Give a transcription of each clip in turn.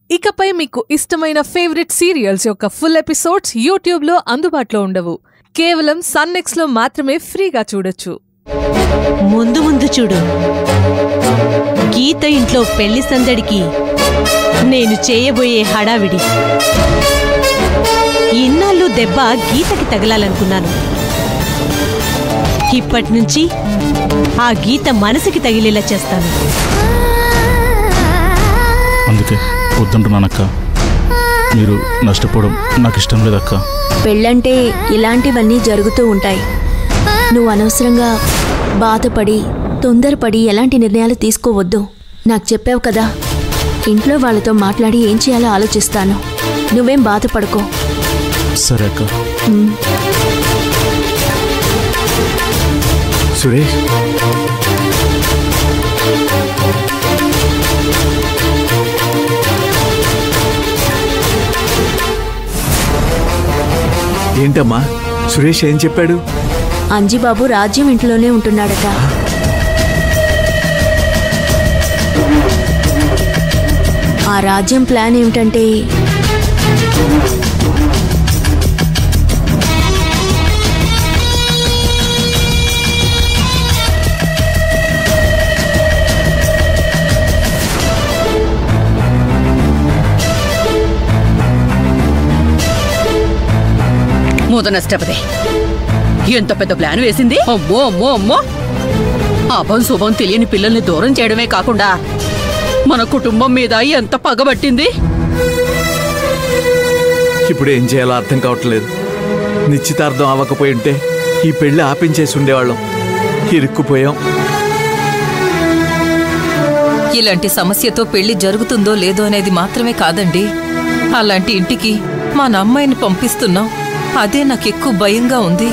ఇకపై మీకు ఇష్టమైన ఫేవరెట్ సీరియల్స్ యొక్క ఫుల్ ఎపిసోడ్స్ యూట్యూబ్లో అందుబాటులో ఉండవు కేవలం సన్నెక్స్లో మాత్రమే ఫ్రీగా చూడొచ్చు ముందు ముందు చూడు గీత ఇంట్లో పెళ్లి సందడికి నేను చేయబోయే హడావిడి ఇన్నాళ్ళు దెబ్బ గీతకి తగలాలనుకున్నాను ఇప్పటి నుంచి ఆ గీత మనసుకి తగిలేలా చేస్తాను అందుకే వద్దంటున్నానక్క మీరు నష్టపోవడం నాకు ఇష్టం లేదక్క పెళ్ళంటే ఇలాంటివన్నీ జరుగుతూ ఉంటాయి నువ్వు అనవసరంగా బాధపడి తొందరపడి ఎలాంటి నిర్ణయాలు తీసుకోవద్దు నాకు చెప్పావు కదా ఇంట్లో వాళ్ళతో మాట్లాడి ఏం చేయాలో ఆలోచిస్తాను నువ్వేం బాధపడకో సరే అక్క సురేష్ ఏంటమ్మా సురేష్ ఏం చెప్పాడు అంజిబాబు రాజ్యం ఇంట్లోనే ఉంటున్నాడట ఆ రాజ్యం ప్లాన్ ఏమిటంటే మూత నష్టపదే ఎంత పెద్ద ప్లాన్ వేసింది అమ్మో అమ్మో అమ్మో అభం శుభం తెలియని పిల్లల్ని దూరం చేయడమే కాకుండా మన కుటుంబం మీద ఎంత పగబట్టింది ఇప్పుడు ఏం చేయాలో అర్థం కావట్లేదు నిశ్చితార్థం అవ్వకపోయి ఉంటే ఈ పెళ్లి ఆపించేసి ఉండేవాళ్ళం ఇరుక్కుపోయాం ఇలాంటి సమస్యతో పెళ్లి జరుగుతుందో లేదో అనేది మాత్రమే కాదండి అలాంటి ఇంటికి మా అమ్మాయిని పంపిస్తున్నాం అదే నాకు ఎక్కువ భయంగా ఉంది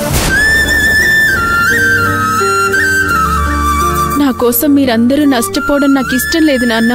నా కోసం మీరందరూ నష్టపోవడం నాకు ఇష్టం లేదు నాన్న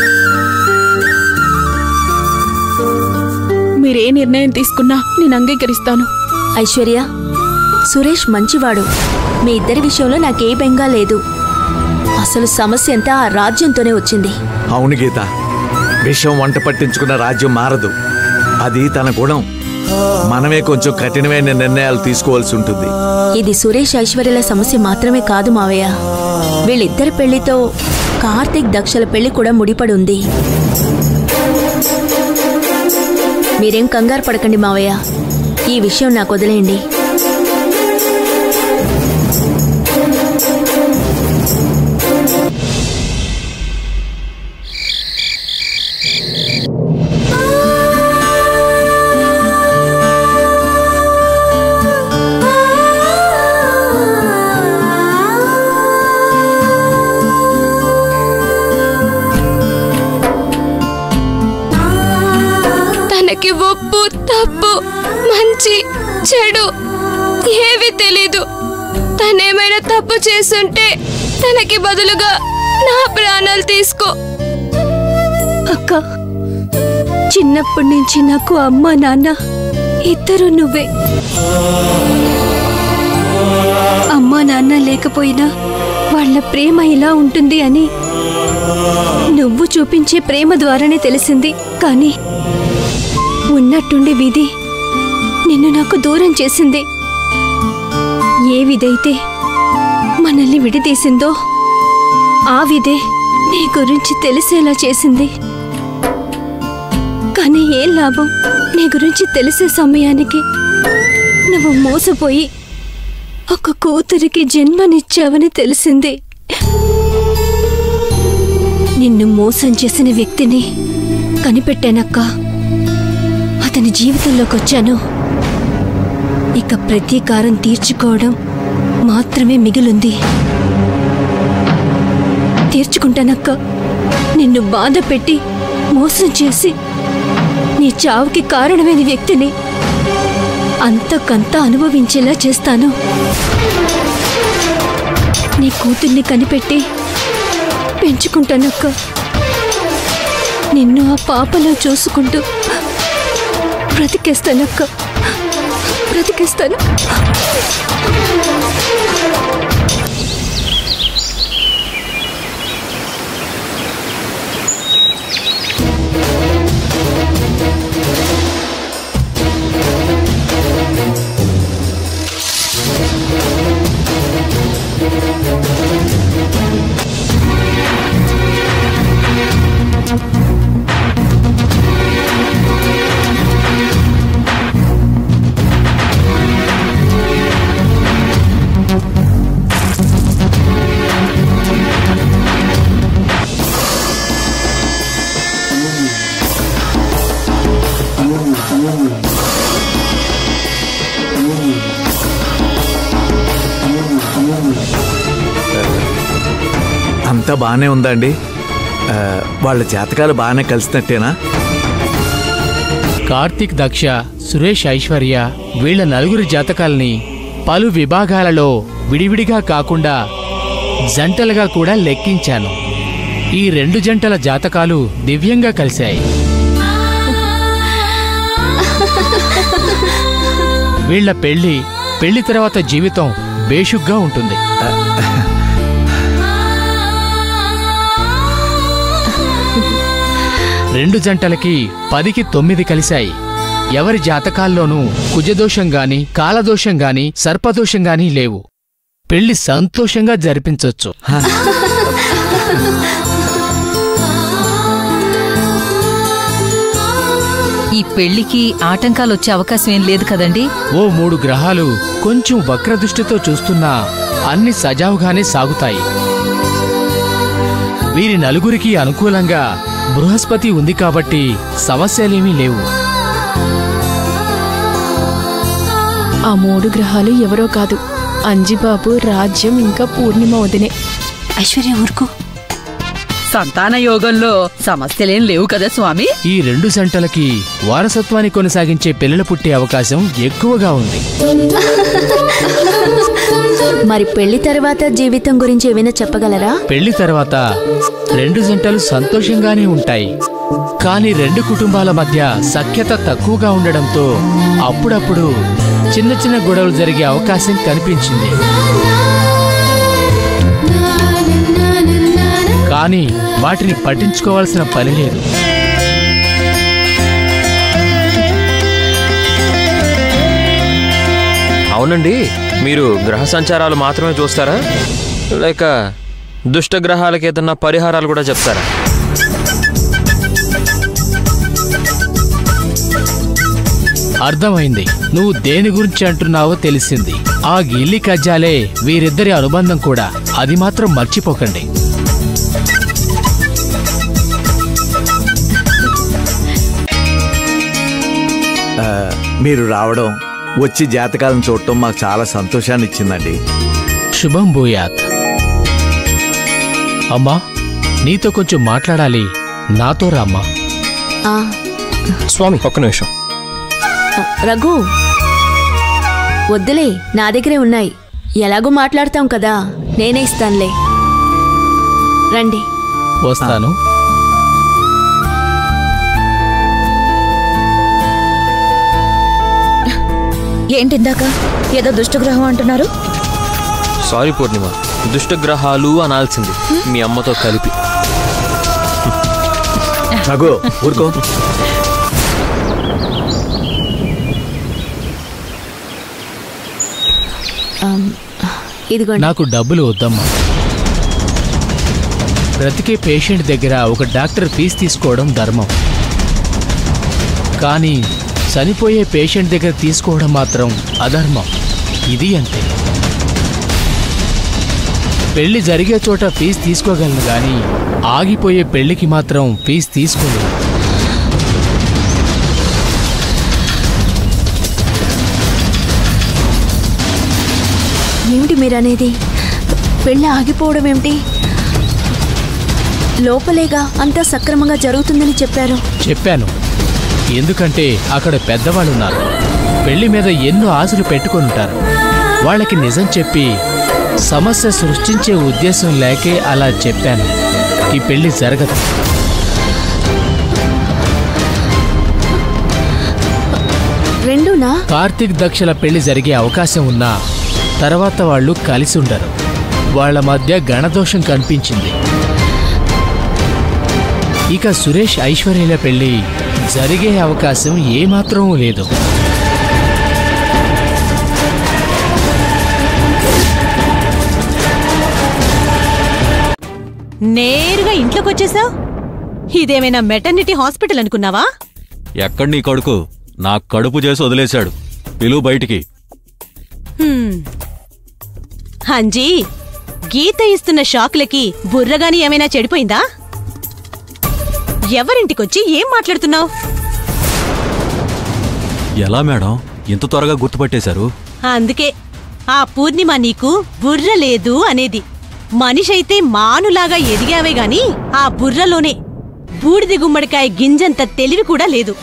మీరే నిర్ణయం తీసుకున్నా నేను అంగీకరిస్తాను ఐశ్వర్య సురేష్ మంచివాడు మీ ఇద్దరి విషయంలో నాకే బెంగా లేదు అసలు సమస్య అంతా ఆ రాజ్యంతోనే వచ్చింది అవును గీత విషం వంట పట్టించుకున్న రాజ్యం మారదు అది తన గుణం మనమే కొంచెం కఠినమైన నిర్ణయాలు తీసుకోవాల్సి ఉంటుంది ఇది సురేష్ ఐశ్వర్యల సమస్య మాత్రమే కాదు మావయ్య వీళ్ళిద్దరి పెళ్లితో కార్తీక్ దక్షల పెళ్లి కూడా ముడిపడి ఉంది మీరేం కంగారు పడకండి మావయ్య ఈ విషయం నాకు వదిలేయండి తనకి ఒప్పు తప్పు మంచి చెడు ఏవి తెలీదు తనేమైనా తప్పు చేసుంటే తనకి బదులుగా నా ప్రాణాలు తీసుకో అక్క చిన్నప్పటి నుంచి నాకు అమ్మ నాన్న ఇద్దరు నువ్వే అమ్మ నాన్న లేకపోయినా వాళ్ళ ప్రేమ ఇలా ఉంటుంది అని నువ్వు చూపించే ప్రేమ ద్వారానే తెలిసింది కానీ ఉన్నట్టుండి విధి నిన్ను నాకు దూరం చేసింది ఏ విధైతే మనల్ని విడితీసిందో ఆ విధే నీ గురించి తెలిసేలా చేసింది కానీ ఏం లాభం నీ గురించి తెలిసే సమయానికి నువ్వు మోసపోయి ఒక కూతురికి జన్మనిచ్చావని తెలిసింది నిన్ను మోసం చేసిన వ్యక్తిని కనిపెట్టానక్కా అతని జీవితంలోకి వచ్చాను ఇక ప్రతీకారం తీర్చుకోవడం మాత్రమే మిగిలుంది తీర్చుకుంటానక్క నిన్ను బాధ పెట్టి మోసం చేసి నీ చావుకి కారణమైన వ్యక్తిని అంతకంతా అనుభవించేలా చేస్తాను నీ కూతుర్ని కనిపెట్టి పెంచుకుంటానక్క నిన్ను ఆ పాపలో చూసుకుంటూ బ్రతికేస్తానక్క బ్రతికేస్తాను అంతా బాగానే ఉందండి ఆ, వాళ్ళ జాతకాలు బాగానే కలిసినట్టేనా కార్తీక్ దక్ష సురేష్ ఐశ్వర్య వీళ్ళ నలుగురి జాతకాల్ని పలు విభాగాలలో విడివిడిగా కాకుండా జంటలుగా కూడా లెక్కించాను ఈ రెండు జంటల జాతకాలు దివ్యంగా కలిశాయి వీళ్ళ పెళ్లి పెళ్లి తర్వాత జీవితం బేషుగ్గా ఉంటుంది రెండు జంటలకి పదికి తొమ్మిది కలిశాయి ఎవరి జాతకాల్లోనూ కుజదోషం గాని కాలదోషం గాని సర్పదోషం గాని లేవు పెళ్లి సంతోషంగా జరిపించొచ్చు ఈ పెళ్లికి ఆటంకాలు వచ్చే అవకాశం ఏం లేదు కదండి ఓ మూడు గ్రహాలు కొంచెం వక్రదృష్టితో చూస్తున్నా అన్ని సజావుగానే సాగుతాయి వీరి నలుగురికి అనుకూలంగా బృహస్పతి ఉంది కాబట్టి సమస్యలేమీ లేవు ఆ మూడు గ్రహాలు ఎవరో కాదు అంజిబాబు రాజ్యం ఇంకా పూర్ణిమ వదినే ఐశ్వర్య ఊరుకో సంతాన యోగంలో సమస్యలేం లేవు కదా స్వామి ఈ రెండు జంటలకి వారసత్వాన్ని కొనసాగించే పిల్లలు పుట్టే అవకాశం ఎక్కువగా ఉంది మరి పెళ్లి తర్వాత జీవితం గురించి ఏమైనా చెప్పగలరా పెళ్లి తర్వాత రెండు జంటలు సంతోషంగానే ఉంటాయి కానీ రెండు కుటుంబాల మధ్య సఖ్యత తక్కువగా ఉండడంతో అప్పుడప్పుడు చిన్న చిన్న గొడవలు జరిగే అవకాశం కనిపించింది కానీ వాటిని పట్టించుకోవాల్సిన పని లేదు అవునండి మీరు గ్రహ సంచారాలు మాత్రమే చూస్తారా లేక దుష్ట గ్రహాలకి ఏదన్నా పరిహారాలు కూడా చెప్తారా అర్థమైంది నువ్వు దేని గురించి అంటున్నావో తెలిసింది ఆ గిల్లి కజ్జాలే వీరిద్దరి అనుబంధం కూడా అది మాత్రం మర్చిపోకండి ఆ, మీరు రావడం వచ్చి జాతకాలను చూడటం మాకు చాలా సంతోషాన్ని ఇచ్చిందండి శుభం భూయాత్ అమ్మా నీతో కొంచెం మాట్లాడాలి నాతో రామ్మా ఆ, స్వామి ఒక్క నిమిషం రఘు వద్దులే నా దగ్గరే ఉన్నాయి ఎలాగో మాట్లాడతాం కదా నేనే ఇస్తానులే రండి వస్తాను ఏంటి ఇందాక ఏదో దుష్టగ్రహం అంటున్నారు సారీ పూర్ణిమ దుష్ట గ్రహాలు అనాల్సింది మీ అమ్మతో కలిపి రఘు ఊరుకో ఆమ్, ఇదిగోండి నాకు డబ్బులు వద్దమ్మా బ్రతికే పేషెంట్ దగ్గర ఒక డాక్టర్ ఫీజు తీసుకోవడం ధర్మం కానీ చనిపోయే పేషెంట్ దగ్గర తీసుకోవడం మాత్రం అధర్మం ఇది అంతే పెళ్లి జరిగే చోట ఫీజు తీసుకోగలను కానీ ఆగిపోయే పెళ్లికి మాత్రం ఫీజు తీసుకోలేదు ఏమిటి మీరనేది పెళ్ళి ఆగిపోవడం ఏమిటి లోపలేగా అంతా సక్రమంగా జరుగుతుందని చెప్పారు చెప్పాను ఎందుకంటే అక్కడ పెద్దవాళ్ళున్నారు పెళ్లి మీద ఎన్నో ఆశలు పెట్టుకొని ఉంటారు వాళ్ళకి నిజం చెప్పి సమస్య సృష్టించే ఉద్దేశం లేకే అలా చెప్పాను ఈ పెళ్లి జరగదు రెండునా కార్తీక్ దక్షల పెళ్లి జరిగే అవకాశం ఉన్నా తర్వాత వాళ్ళు కలిసి ఉండరు వాళ్ళ మధ్య గణదోషం కనిపించింది ఇక సురేష్ ఐశ్వర్యల పెళ్లి జరిగే అవకాశం ఏమాత్రం లేదు నేరుగా ఇంట్లోకి వచ్చేసావు ఇదేమైనా మెటర్నిటీ హాస్పిటల్ అనుకున్నావా ఎక్కడి నీ కొడుకు నా కడుపు చేసి వదిలేశాడు పిలువు బయటికి హ్మ్. హంజీ గీత ఇస్తున్న షాక్లకి బుర్రగాని ఏమైనా చెడిపోయిందా ఎవరింటికొచ్చి ఏం మాట్లాడుతున్నావు ఎలా మేడం ఇంత త్వరగా గుర్తుపట్టేశారు అందుకే ఆ పూర్ణిమ నీకు బుర్ర లేదు అనేది మనిషైతే మానులాగా ఎదిగావే గాని ఆ బుర్రలోనే బూడిద గుమ్మడికాయ గింజంత తెలివి కూడా లేదు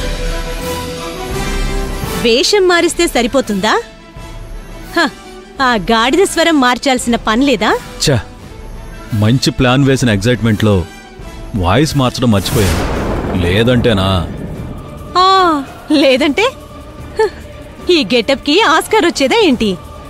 వేషం మారిస్తే సరిపోతుందా హ, ఆ గాడిద స్వరం మార్చాల్సిన పనిలేదా ఛ మంచి ప్లాన్ వేసిన ఎగ్జైట్మెంట్లో వాయిస్ మార్చడం మర్చిపోయాను లేదంటేనా ఆ, లేదంటే హ, ఈ గెటప్కి ఆస్కార్ వచ్చేదా ఏంటి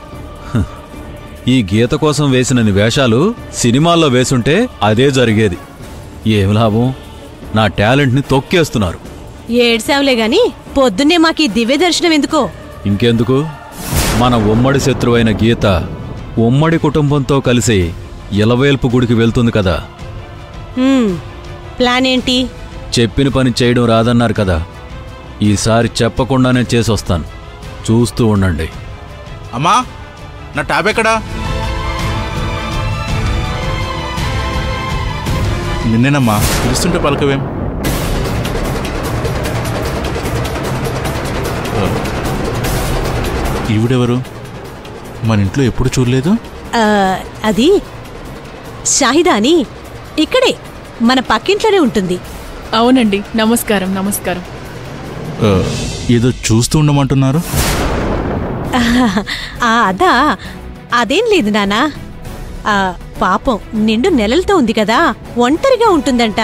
ఈ గీత కోసం వేసినన్ని వేషాలు సినిమాల్లో వేసుంటే అదే జరిగేది ఏం లాభం నా టాలెంట్ని తొక్కేస్తున్నారు ఏడ్సావులే గాని పొద్దున్నే మాకీ దివ్య దర్శనం ఎందుకో ఇంకెందుకు మన ఉమ్మడి శత్రువైన గీత ఉమ్మడి కుటుంబంతో కలిసి ఇలవేల్పు గుడికి వెళ్తుంది కదా హ్మ్, ప్లాన్ ఏంటి చెప్పిన పని చేయడం రాదన్నారు కదా ఈసారి చెప్పకుండానే చేసొస్తాను చూస్తూ ఉండండి అమ్మా నా ట్యాబ్ ఎక్కడా నిన్నేనమ్మా పిలుస్తుంటే పలకవేం ఆ, ఈవిడెవరు మన ఇంట్లో ఎప్పుడు చూడలేదు ఆ, అది షాహిదా అని ఇక్కడే మన పక్కింట్లోనే ఉంటుంది అవునండి నమస్కారం నమస్కారం ఆ, ఏదో చూస్తూ ఉండమంటున్నారు ఆ, అదా అదేం లేదు నానా ఆ, పాపం నిండు నెలలతో ఉంది కదా ఒంటరిగా ఉంటుందంట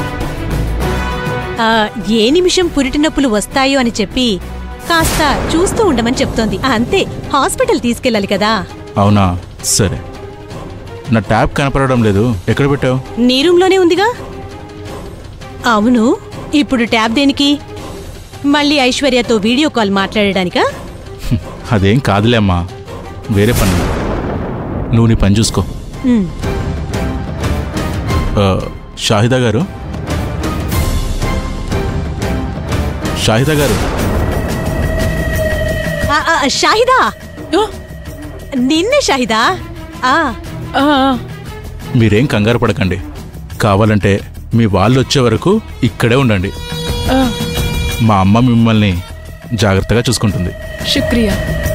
ఆ, ఏ నిమిషం పురిటి నొప్పులు వస్తాయో అని చెప్పి కాస్త చూస్తూ ఉండమని చెప్తోంది అంతే హాస్పిటల్ తీసుకెళ్ళాలి కదా అవునా సరే నా ట్యాబ్ కనపడడం లేదు ఎక్కడ పెట్టావు నీ రూమ్లోనే ఉందిగా అవును ఇప్పుడు ట్యాబ్ దేనికి మళ్ళీ ఐశ్వర్యతో వీడియో కాల్ మాట్లాడడానికా అదేం కాదులే అమ్మా వేరే పని ఉంది. నువ్వు నీ పని చూసుకో ఉమ్. ఆ, షాహిదా గారు షాహిదా గారు ఆ, ఆ, షాహిదా నిన్నే షాహిదా ఆ మీరేం కంగారు పడకండి కావాలంటే మీ వాళ్ళు వచ్చే వరకు ఇక్కడే ఉండండి మా అమ్మ మిమ్మల్ని జాగ్రత్తగా చూసుకుంటుంది శుక్రియా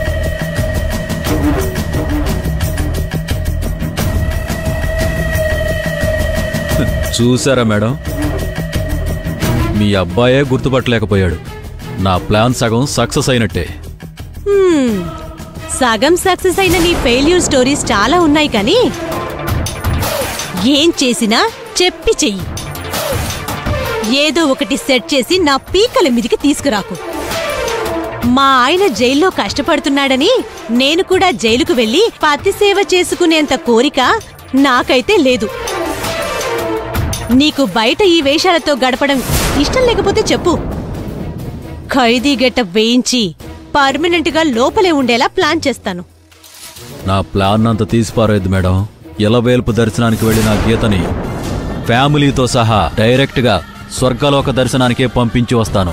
చూసారా మేడం మీ అబ్బాయే గుర్తుపట్టలేకపోయాడు నా ప్లాన్ సగం సక్సెస్ అయినట్టే హ్మ్. సగం సక్సెస్ అయిన నీ ఫెయిల్యూర్ స్టోరీస్ చాలా ఉన్నాయి కానీ ఏం చేసినా చెప్పి చెయ్యి ఏదో ఒకటి సెట్ చేసి నా పీకల మీదికి తీసుకురాకు మా ఆయన జైల్లో కష్టపడుతున్నాడని నేను కూడా జైలుకు వెళ్లి పతి సేవ చేసుకునేంత కోరిక నాకైతే లేదు నీకు బయట ఈ వేషాలతో గడపడం ఇష్టం లేకపోతే చెప్పు ఖైదీ గెటప్ వేయించి పర్మనెంట్ గా లోపలే ఉండేలా ప్లాన్ చేస్తాను నా ప్లాన్ అంతా తీసిపారేది మేడం ఇలవేల్పు దర్శనానికి వెళ్ళిన గీతని ఫ్యామిలీతో సహా డైరెక్ట్గా స్వర్గలోక దర్శనానికే పంపించి వస్తాను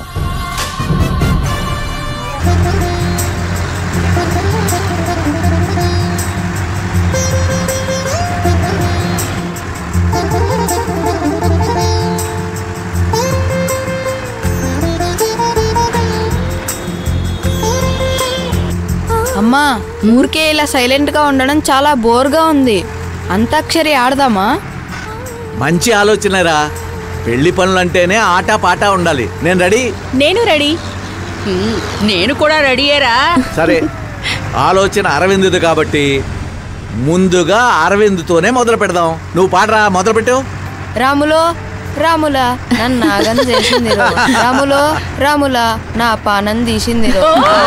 అమ్మా ఊరికే ఇలా సైలెంట్ గా ఉండడం చాలా బోర్గా ఉంది అంతాక్షరి ఆడదామా మంచి ఆలోచనరా పెళ్లి పనులంటేనే ఆట పాట ఉండాలి నేను రెడీ నేను రెడీ నేను కూడా రెడీయేరా సరే ఆలోచన అరవిందుది కాబట్టి ముందుగా అరవిందుతోనే మొదలు పెడదాం నువ్వు పాడరా మొదలు పెట్టు రాములో రాములా నన్ను నాగం చేసింది రో. రాములో రాములా నా పానం తీసింది రో.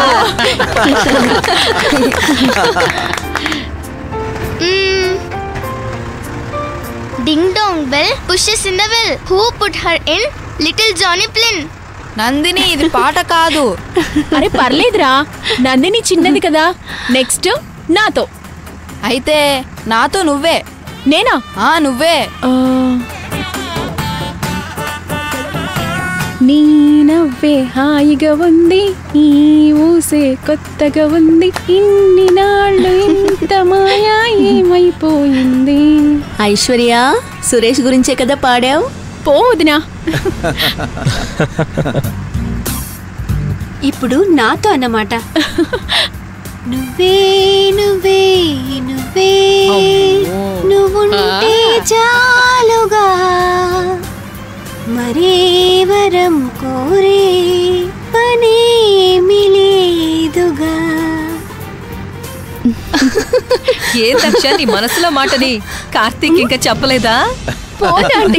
Ding dong bell pushes in the well. Who put her in? Little Johnny Flynn. Nandini ఇది పాట కాదు అరే పర్లేదురా నందిని చిన్నది కదా నెక్స్ట్ నాతో అయితే నాతో నువ్వే నేనా ఆ నువ్వే నీ నవ్వే హాయిగా ఉంది ఈ ఊసే కొత్తగా ఉంది ఇన్ని నాళ్ళు ఇంత మాయా ఏమైపోయింది ఐశ్వర్య సురేష్ గురించే కదా పాడావు పో వదినా ఇప్పుడు నాతో అన్నమాట నువ్వే నువ్వే నువ్వే నువ్వుంటే చాలుగా మరే వరం కోరే పనేమి లేదుగా ఏ దక్ష నీ మనసులో మాటని కార్తీక్ ఇంకా చెప్పలేదా పోనండి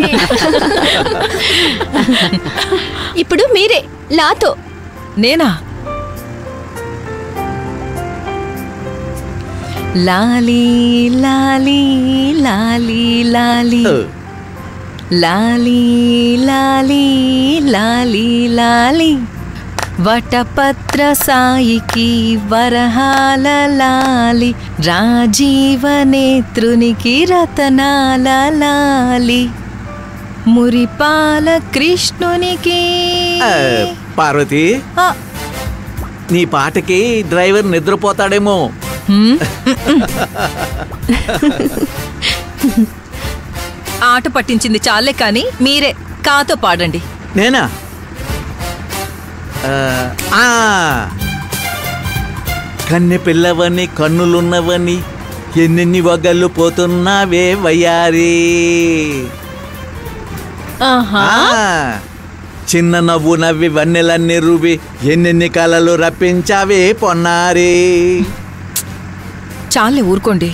ఇప్పుడు మీరే లాతో నేనా లాలీ లాలీ లాలీ లాలీ లాలీ లాలీ లాలీ లాలీ వటపత్ర సాయికి వరహాల లాలి రాజీవ నేత్రునికి రతనాల లాలి మురిపాల కృష్ణునికి ఆ, పార్వతి ఆ. నీ పాటకి డ్రైవర్ నిద్రపోతాడేమో ఆట పట్టించింది చాలే కానీ మీరే కాతో పాడండి నేనా ఆ, ఆ. కన్నె పిల్లవని కన్నులున్నవని ఎన్నెన్ని వగళ్ళు పోతున్నావే వయ్యారి ఆ. చిన్న నవ్వు నవ్వి వన్నెలన్నీ రువి ఎన్నెన్ని కలలు రప్పించావే పొన్నారి చాలే ఊరుకోండి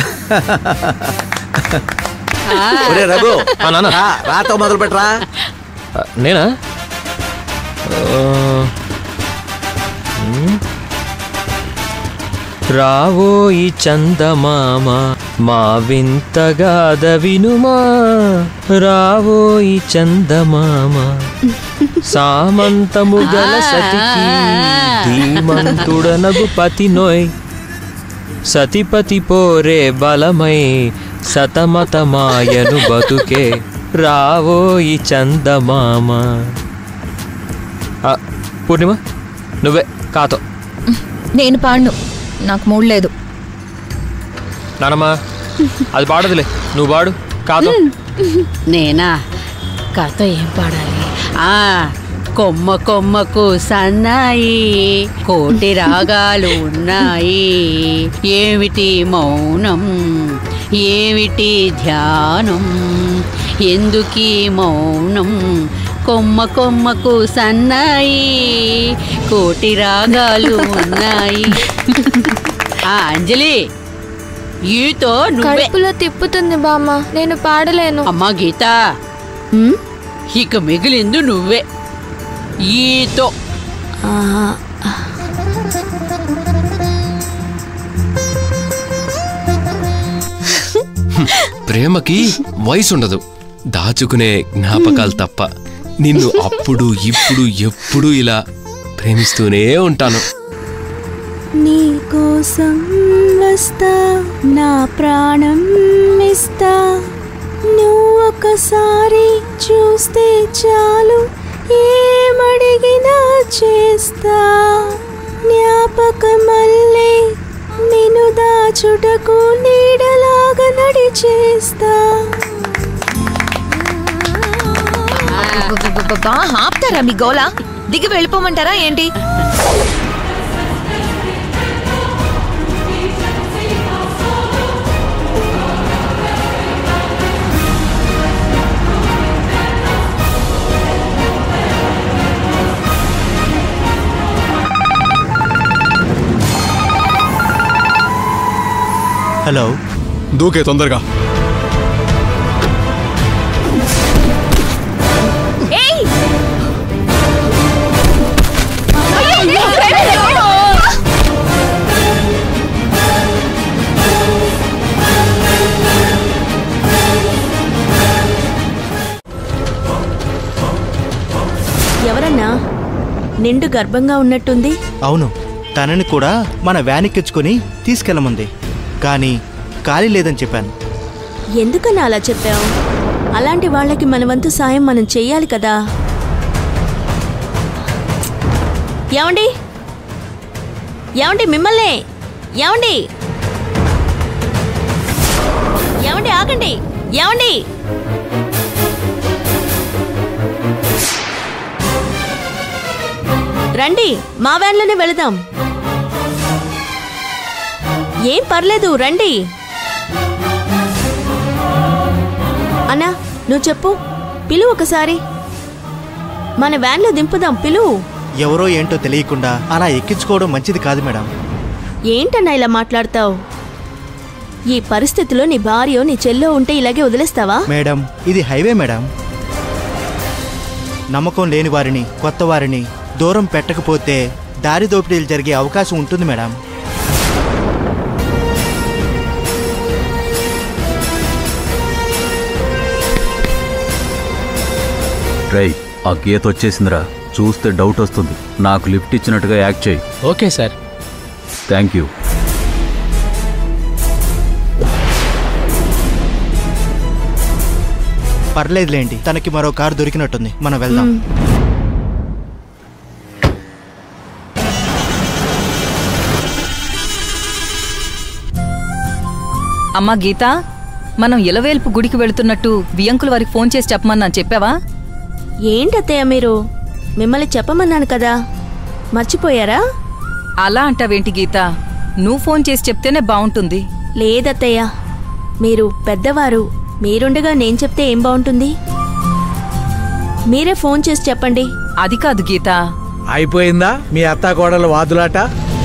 ఒరే రఘు ఆ, నాన్న. రా, రాతో మొదలు పెట్టరా ఆ, నేనా ఆ, ఉమ్. రావోయి చందమామ మా వింతగాద వినుమా రావోయి చందమామ సామంతము గల సతికి ధీమంతుడనగు పతి నోయ్ సతిపతి పోరే బలమై సతమతమాయను బతుకే రావోయి చందమామ ఆ, పూర్ణిమ నువ్వే కాతో నేను పాడను నాకు మూడ్ లేదు నానమ్మా అది పాడదులే నువ్వు పాడు కాతో నేనా కథ ఏం పాడాలి ఆ కొమ్మ కొమ్మకు సన్నాయి కోటి రాగాలు ఉన్నాయి ఏమిటి మౌనం ఏమిటి ధ్యానం ఎందుకీ మౌనం కొమ్మ కొమ్మకు సన్నాయి కోటి రాగాలు ఉన్నాయి ఆ అంజలి ఈతో నువ్వే కడుపులో తిప్పుతుంది బామ్మ నేను పాడలేను అమ్మా గీత ఇక మిగిలింది నువ్వే ఈతో ప్రేమకి వయసు ఉండదు దాచుకునే జ్ఞాపకాలు తప్ప నిన్ను అప్పుడు ఇప్పుడు ఎప్పుడు ఇలా ప్రేమిస్తూనే ఉంటాను నీ కోసం వస్తా నా ప్రాణం ఇస్తా నువ్వు ఒకసారి చూస్తే చాలు ఏమడిగినా చేస్తా జ్ఞాపకమల్లే నిన్ను దాచుటకు నీడలాగా నడిచేస్తా బా ఆపుతారా మీ గోల దిగి వెళ్ళిపోమంటారా ఏంటి హలో దూకే తొందరగా ఏయ్ ఎవరన్నా నిండు గర్భంగా ఉన్నట్టుంది అవును తనని కూడా మన వ్యాన్ ఎక్కించుకొని తీసుకెళ్ళమంది కానీ ఖాళీ లేదని చెప్పాను ఎందుకన్నా అలా చెప్పావు అలాంటి వాళ్ళకి మన వంతు సాయం మనం చెయ్యాలి కదా ఏమండి ఏమండి మిమ్మల్నే ఏమండి ఏమండి ఆగండి ఏమండి రండి మా వ్యాన్లోనే వెళదాం ఏం పర్లేదు రండి అన్నా నువ్వు చెప్పు పిలువు ఒకసారి మన వ్యాన్లో దింపుదాం పిలువు ఎవరో ఏంటో తెలియకుండా అలా ఎక్కించుకోవడం మంచిది కాదు మేడం ఏంటన్నా ఇలా మాట్లాడతావు ఈ పరిస్థితిలో నీ భార్యో నీ చెల్లో ఉంటే ఇలాగే వదిలేస్తావా మేడం ఇది హైవే మేడం నమ్మకం లేని వారిని కొత్త వారిని దూరం పెట్టకపోతే దారి దోపిడీలు జరిగే అవకాశం ఉంటుంది మేడం రై ఆ గీత వచ్చేసిందిరా చూస్తే డౌట్ వస్తుంది నాకు లిఫ్ట్ ఇచ్చినట్టుగా యాక్ట్ చేయి ఓకే సార్ థ్యాంక్ యూ పర్లేదులేండి తనకి మరో కారు దొరికినట్టుంది మనం వెళ్దాం అమ్మా గీత మనం ఇలవేల్పు గుడికి వెళుతున్నట్టు వియంకుల వారికి ఫోన్ చేసి చెప్పమన్నాను చెప్పావా ఏంటత్తయ్య మీరు మిమ్మల్ని చెప్పమన్నాను కదా మర్చిపోయారా అలా అంటావేంటి గీత నువ్వు ఫోన్ చేసి చెప్తేనే బాగుంటుంది లేదత్తయ్య మీరు పెద్దవారు మీరుండగా నేను చెప్తే ఏం బాగుంటుంది మీరే ఫోన్ చేసి చెప్పండి అది కాదు గీత అయిపోయిందా మీ అత్తాకోడల వాదులాట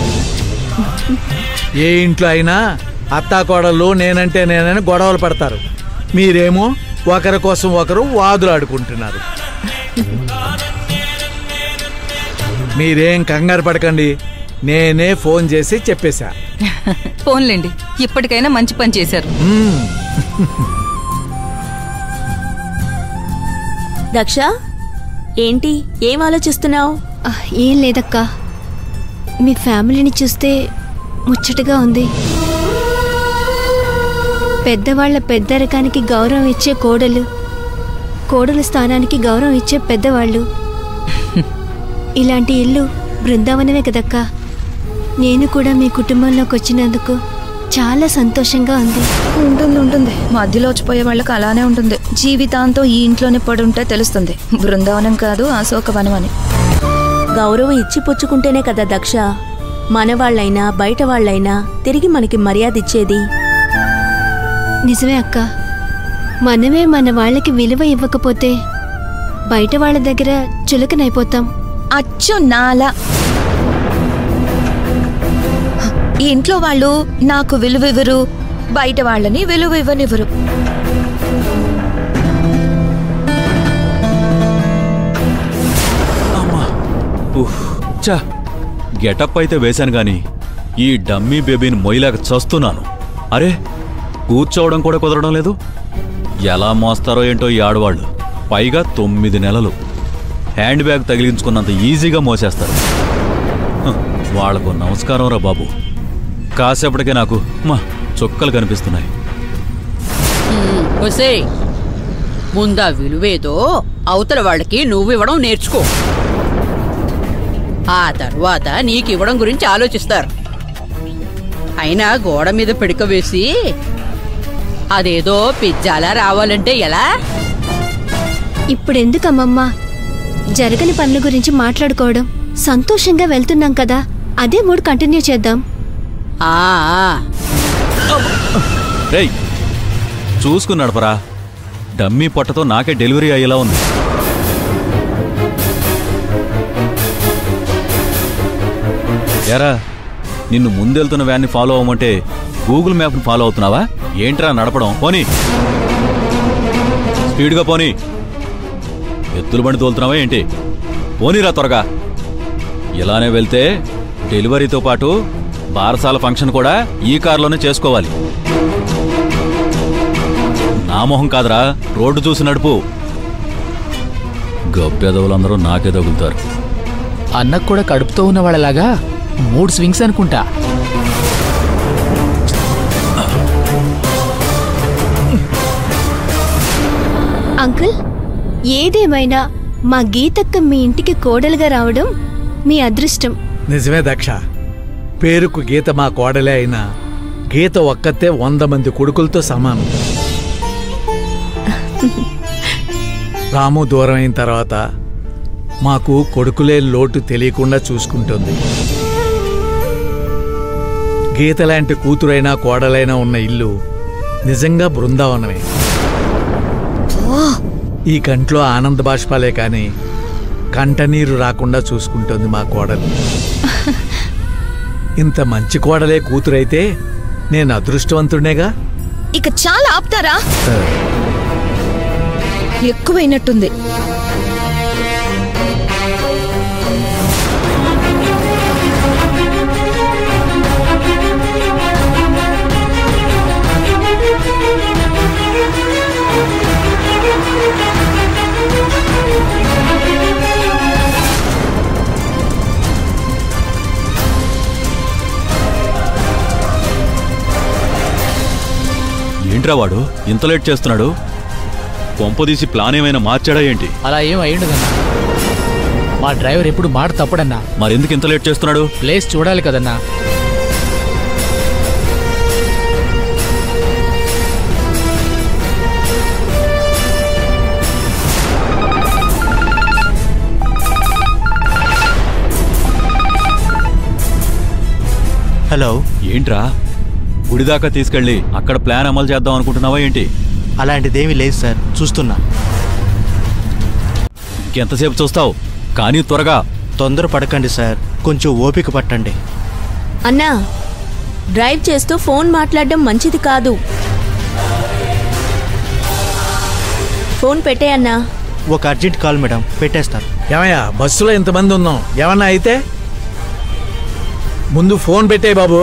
ఏ ఇంట్లో అయినా అత్తాకోడళ్ళు నేనంటే నేనని గొడవలు పడతారు మీరేమో ఒకరి కోసం ఒకరు వాదులాడుకుంటున్నారు మీరేం కంగారు పడకండి నేనే ఫోన్ చేసి చెప్పేశా ఫోన్లేండి ఇప్పటికైనా మంచి పని చేశారు మ్మ్. దక్ష ఏంటి ఏం ఆలోచిస్తున్నావు ఏం లేదక్కా మీ ఫ్యామిలీని చూస్తే ముచ్చటగా ఉంది పెద్దవాళ్ల పెద్దరికానికి గౌరవం ఇచ్చే కోడలు కోడల స్థానానికి గౌరవం ఇచ్చే పెద్దవాళ్ళు ఇలాంటి ఇల్లు బృందావనమే కదక్కా నేను కూడా మీ కుటుంబంలోకి వచ్చినందుకు చాలా సంతోషంగా ఉంది ఉంటుంది ఉంటుంది మధ్యలో వచ్చిపోయే వాళ్ళకి అలానే ఉంటుంది జీవితాంతం ఈ ఇంట్లోనే పడి ఉంటే తెలుస్తుంది బృందావనం కాదు అశోకవనం అని గౌరవం ఇచ్చి పుచ్చుకుంటేనే కదా దక్ష మనవాళ్ళైనా బయట వాళ్ళైనా తిరిగి మనకి మర్యాద ఇచ్చేది నిజమే అక్క మనమే మన వాళ్ళకి విలువ ఇవ్వకపోతే బయట వాళ్ళ దగ్గర చులకనైపోతాం అచ్చు నాలా ఈ ఇంట్లో వాళ్ళు నాకు విలువ ఇవ్వరు బయట వాళ్ళని విలువ ఇవ్వనివ్వరు ఉఫ్, చా గెటప్ అయితే వేశాను గాని ఈ డమ్మీ బేబీని మొయ్యలేక చస్తున్నాను అరే కూర్చోవడం కూడా కుదరడం లేదు ఎలా మోస్తారో ఏంటో ఈ ఆడవాళ్ళు పైగా తొమ్మిది నెలలు హ్యాండ్ బ్యాగ్ తగిలించుకున్నంత ఈజీగా మోసేస్తారు హ, వాళ్లకు నమస్కారం రా బాబు కాసేపటికే నాకు మా చుక్కలు కనిపిస్తున్నాయి ఒసే ముందా విలువేదో అవతల వాళ్ళకి నువ్వివ్వడం నేర్చుకో ఆ తర్వాత నీకివ్వడం గురించి ఆలోచిస్తారు అయినా గోడ మీద పిడక వేసి అదేదో పిజ్జాలా రావాలంటే ఎలా ఇప్పుడెందుకమ్మమ్మా జరగని పనుల గురించి మాట్లాడుకోవడం సంతోషంగా వెళ్తున్నాం కదా అదే మూడు కంటిన్యూ చేద్దాం ఆ రేయ్ చూసుకుని నడపరా డమ్మీ పొట్టతో నాకే డెలివరీ అయ్యేలా ఉంది ఎరా నిన్ను ముందెళ్తున్న వ్యాన్ని ఫాలో అవ్వమంటే గూగుల్ మ్యాప్ని ఫాలో అవుతున్నావా ఏంట్రా నడపడం పోనీ స్పీడ్గా పోనీ ఎత్తుల బండి తోలుతున్నావా ఏంటి పోనీరా త్వరగా ఇలానే వెళ్తే డెలివరీతో పాటు బారసాల ఫంక్షన్ కూడా ఈ కారులోనే చేసుకోవాలి నా మొహం కాదురా రోడ్డు చూసి నడుపు గబ్బెదవులందరూ నాకే తగులుతారు అన్నకు కూడా కడుపుతో ఉన్న వాళ్ళలాగా మూడు స్వింగ్స్ అనుకుంటా అంకుల్ ఏదేమైనా మా గీతక్క మీ ఇంటికి కోడలుగా రావడం మీ అదృష్టం నిజమే దక్ష పేరుకు గీత మా కోడలే అయినా గీత ఒక్కతే వంద మంది కొడుకులతో సమానం రాము దూరం అయిన తర్వాత మాకు కొడుకులే లోటు తెలియకుండా చూసుకుంటుంది గీత లాంటి కూతురైనా కోడలైనా ఉన్న ఇల్లు నిజంగా బృందావనమే ఈ కంట్లో ఆనంద బాష్పాలే కానీ కంటనీరు రాకుండా చూసుకుంటుంది మా కోడలు ఇంత మంచి కోడలే కూతురైతే నేను అదృష్టవంతుడేగా ఇక చాలా ఆపుతారా ఎక్కువైనట్టుంది ఏంట్రా వాడు ఇంత లేట్ చేస్తున్నాడు కొంపదీసి ప్లాన్ ఏమైనా మార్చాడా ఏంటి అలా ఏం అయ్యుండదన్నా మా డ్రైవర్ ఎప్పుడు మాట తప్పడన్నా మరెందుకు ఇంత లేట్ చేస్తున్నాడు ప్లేస్ చూడాలి కదన్నా హలో ఏంట్రా గుడిదాకా తీసుకెళ్ళి అక్కడ ప్లాన్ అమలు చేద్దాం అనుకుంటున్నావా ఏంటి అలాంటిదేమీ లేదు సార్ చూస్తున్నా ఇంకెంతసేపు చూస్తావు కానీ త్వరగా తొందర పడకండి సార్ కొంచెం ఓపిక పట్టండి అన్నా డ్రైవ్ చేస్తూ ఫోన్ మాట్లాడడం మంచిది కాదు ఫోన్ పెట్టే అన్నా ఒక అర్జెంట్ కాల్ మేడం పెట్టేస్తాను ఏమయ్యా బస్సులో ఇంతమంది ఉన్నాం ఏమన్నా అయితే ముందు ఫోన్ పెట్టే బాబు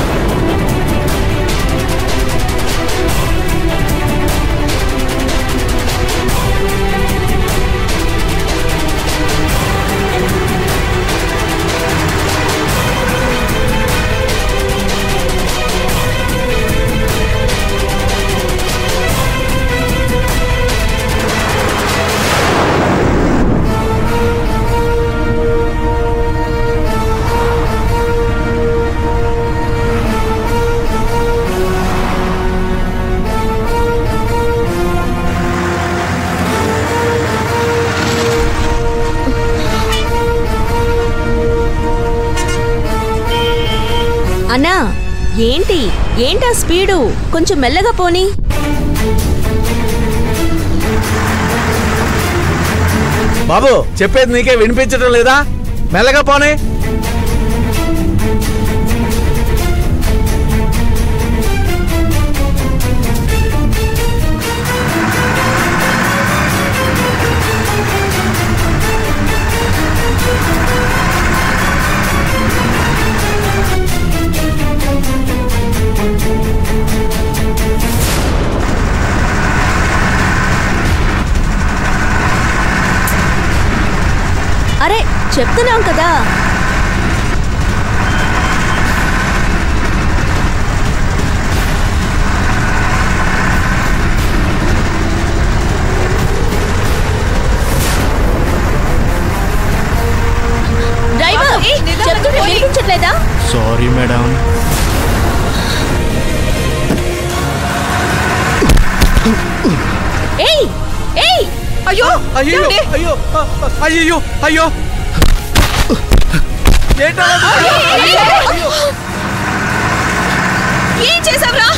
అన్నా ఏంటి ఏంటా స్పీడు కొంచెం మెల్లగా పోనీ బాబు చెప్పేది నీకే వినిపించడం లేదా మెల్లగా పోనే అరే చెప్తున్నాం కదా డ్రైవర్ చెప్తుంటే వినిపించట్లేదా సారీ మేడం ఏయ్ ఏయ్ అయ్యో అయ్యో అయ్యో అయ్యో అయ్యో ఏం చేసావురా